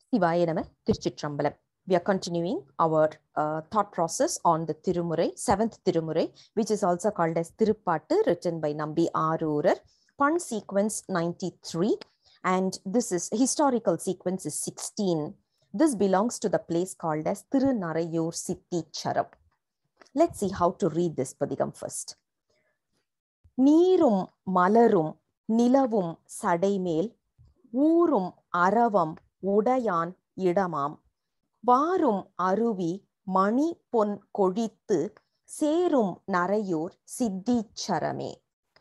Sivaya Nama Tiruchitrambalam. We are continuing our uh, thought process on the Tirumurai, seventh Tirumurai, which is also called as Tirupattu, written by Nambi Arurar. Pun sequence 93, and this is historical sequence is 16. This belongs to the place called as Tirunarayur Sitti Charam. Let's see how to read this Padigam first. நீரும் மலரும் நிலவும் சடைமேல் ஊரும் அரவம் உடையான் இடமாம் வாரும் அருவி மணி பொன் கொழித்து சேரும் நரையூர் சித்தீச்சரமே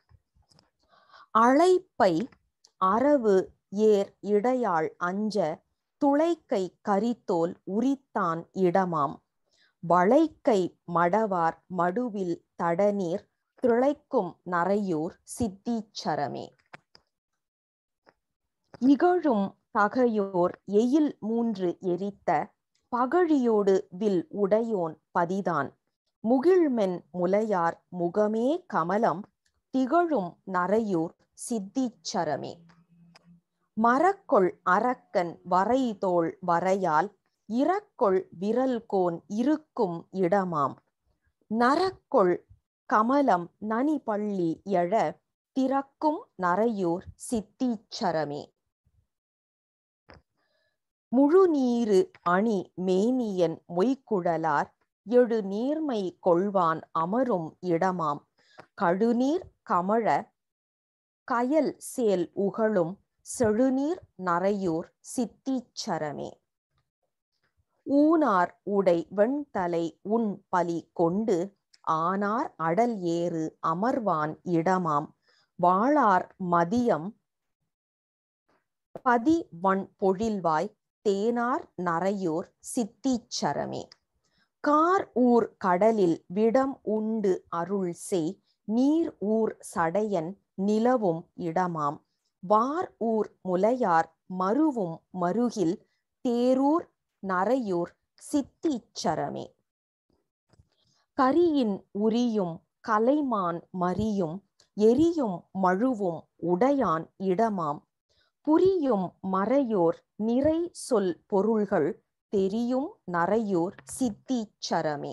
அழைப்பை அரவு ஏர் இடையாள் அஞ்ச துளைக்கை கரித்தோல் உரித்தான் இடமாம் வளைக்கை மடவார் மடுவில் தடநீர் திளைக்கும் நரையூர் சித்தீச்சரமே இகழும் தகையோர் எயில் மூன்று எரித்த பகழியோடு வில் உடையோன் பதிதான் முகிழ்மென் முலையார் முகமே கமலம் திகழும் நரையூர் சித்தீச்சரமே மரக்கொள் அரக்கன் வரைதோள் வரையால் இறக்கொள் விரல்கோன் இருக்கும் இடமாம் நரக்கொள் கமலம் நனி பள்ளி எழ திறக்கும் நரையூர் சித்தீச்சரமே முழுநீரு அணி மேனியன் மொய்க்குழலார் எழு நீர்மை கொள்வான் அமரும் இடமாம் கழுநீர் கமழ கயல் சேல் உகழும் செழுநீர் நரையூர் சித்தீச்சரமே ஊனார் உடை வெண்தலை உன் பலி கொண்டு ஆனார் அடல் ஏறு அமர்வான் இடமாம் வாளார் மதியம் பதி வன் பொழில்வாய் தேனார் நரையோர் சித்தீச்சரமே கார் ஊர் கடலில் விடம் உண்டு அருள் செய் நீர் ஊர் சடையன் நிலவும் இடமாம் வார் ஊர் முலையார் மருவும் மருகில் தேரூர் நரையூர் சித்தீச்சரமே கரியின் உரியும் கலைமான் மறியும் எரியும் மழுவும் உடையான் இடமாம் புரியும் மறையோர் நிறை சொல் பொருள்கள் தெரியும் நரையோர் சித்தீச்சரமே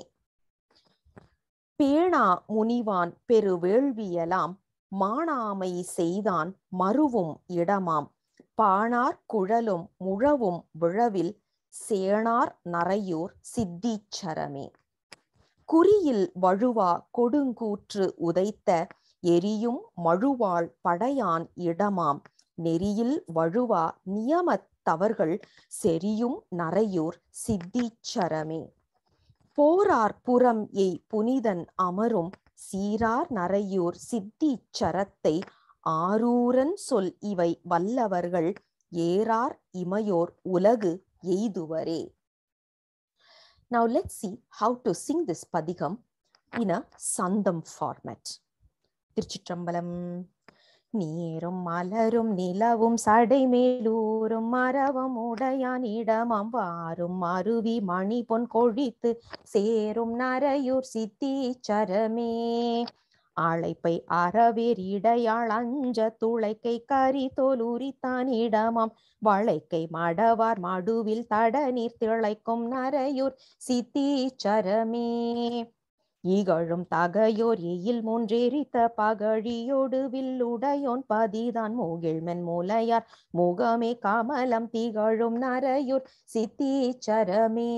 பேணா முனிவான் பெருவேள்வியலாம் மானாமை செய்தான் மருவும் இடமாம் பாணார் குழலும் முழவும் விழவில் சேனார் நரையோர் சித்தீச்சரமே குறியில் வழுவா கொடுங்கூற்று உதைத்த எரியும் மழுவாள் படையான் இடமாம் நெறியில் வழுவா நியமத் தவர்கள் செரியும் நரையோர் சித்தீச்சரமே போரார் புறம் எய் புனிதன் அமரும் சீரார் நரையோர் சித்தீச்சரத்தை ஆரூரன் சொல் இவை வல்லவர்கள் ஏறார் இமையோர் உலகு எய்துவரே Now let's see how to sing this padigam in a sandam format. திருச்சிற்றம்பலம் நீரும் மலரும் நிலவும் சடை மேலூரும் மரவம் உடையான் இடமாம் வாரும் அருவி மணி பொன் கொழித்து சேரும் நரையூர் சித்தீச்சரமே அழைப்பை அறவேர் இடையாள் அஞ்ச துளைக்கை கரி தோலுரித்தான் இடமாம் வளைக்கை மடவார் மடுவில் தடநீர் திளைக்கும் நரையூர் சித்தீச்சரமே இகழும் தகையோர் எயில் மூன்றெரித்த பகழியோடு வில்லுடையோன் பதிதான் மூகிழ்மென் முலையார் முகமே கமலம் திகழும் நரையூர் சித்தீச்சரமே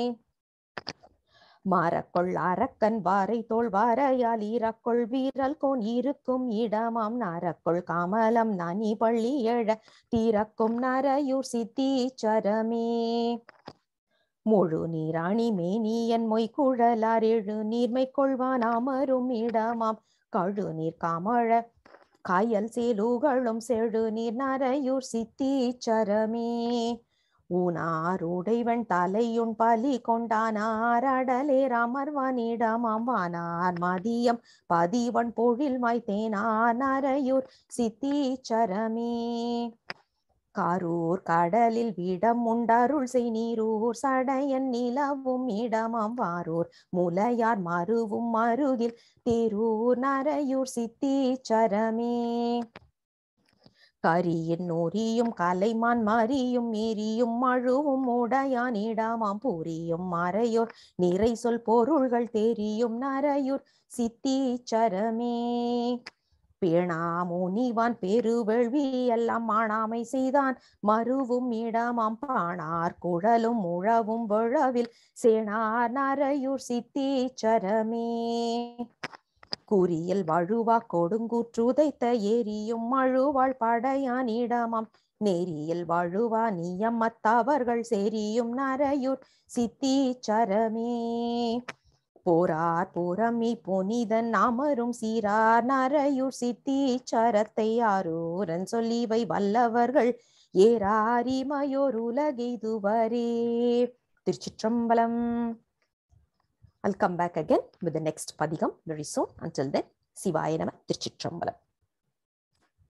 மரக்கொள் அரக்கன் வாரை தோல் வாரையால் ஈரக்கொள் வீரல் கோன் இருக்கும் இடமாம் நரக்கொள் கமலம் நனி பள்ளி எழ தீரக்கும் நரையூர் சித்தீச்சரமே முழு நீராணி மேனியன் மொய் குழலார் எழு நீர்மை கொள்வான் அமரும் இடமாம் கழு நீர் காமழ காயல் சேலுகளும் செழு நீர் நரையூர் சித்தீச்சரமே ஊனார் உடைவன் தலையுன் பலி கொண்டானார் அடலே ராமர்வானிடமாம் வானார் மதியம் பதிவன் பொழில் மாய்த்தேனார் நரையூர் சித்தீச்சரமே காரூர் கடலில் விடம் உண்டருள் செய் நீரூர் சடையன் நிலவும் இடமாம் வாரூர் முலையார் மருவும் மருகில் தேரூர் நரையூர் சித்தீச்சரமே கரியின் நூறியும் கலைமான் மறியும் மீறியும் மழுவும் உடையானிடமாம் பூரியும் மறையோர் நிறை சொல் பொருள்கள் தெரியும் நரையூர் சித்தீச்சரமே பேணா முனிவான் பெருவெள்வி எல்லாம் மாணாமை செய்தான் மருவும் இடமாம் பாணார் குழலும் முழவும் விழவில் சேனார் நரையூர் சித்தீச்சரமே குறியில் வழுவா கொடுங்கூற்றுதைத்த ஏரியும் மழுவாள் படையானிடமாம் நெறியில் வழுவா நியமத்தவர்கள் சேரியும் நரையூர் சித்தீச்சரமே போரார் புறமி புனிதன் அமரும் சீரார் நரையூர் சித்தீச்சரத்தை ஆரூரன் சொல்லிவை வல்லவர்கள் ஏறாரிமையோர் உலகெய்துவரே திருச்சிற்றம்பலம் I'll come back again with the next Padigam very soon. Until then, Sivaya Nama Tirchitrambalam.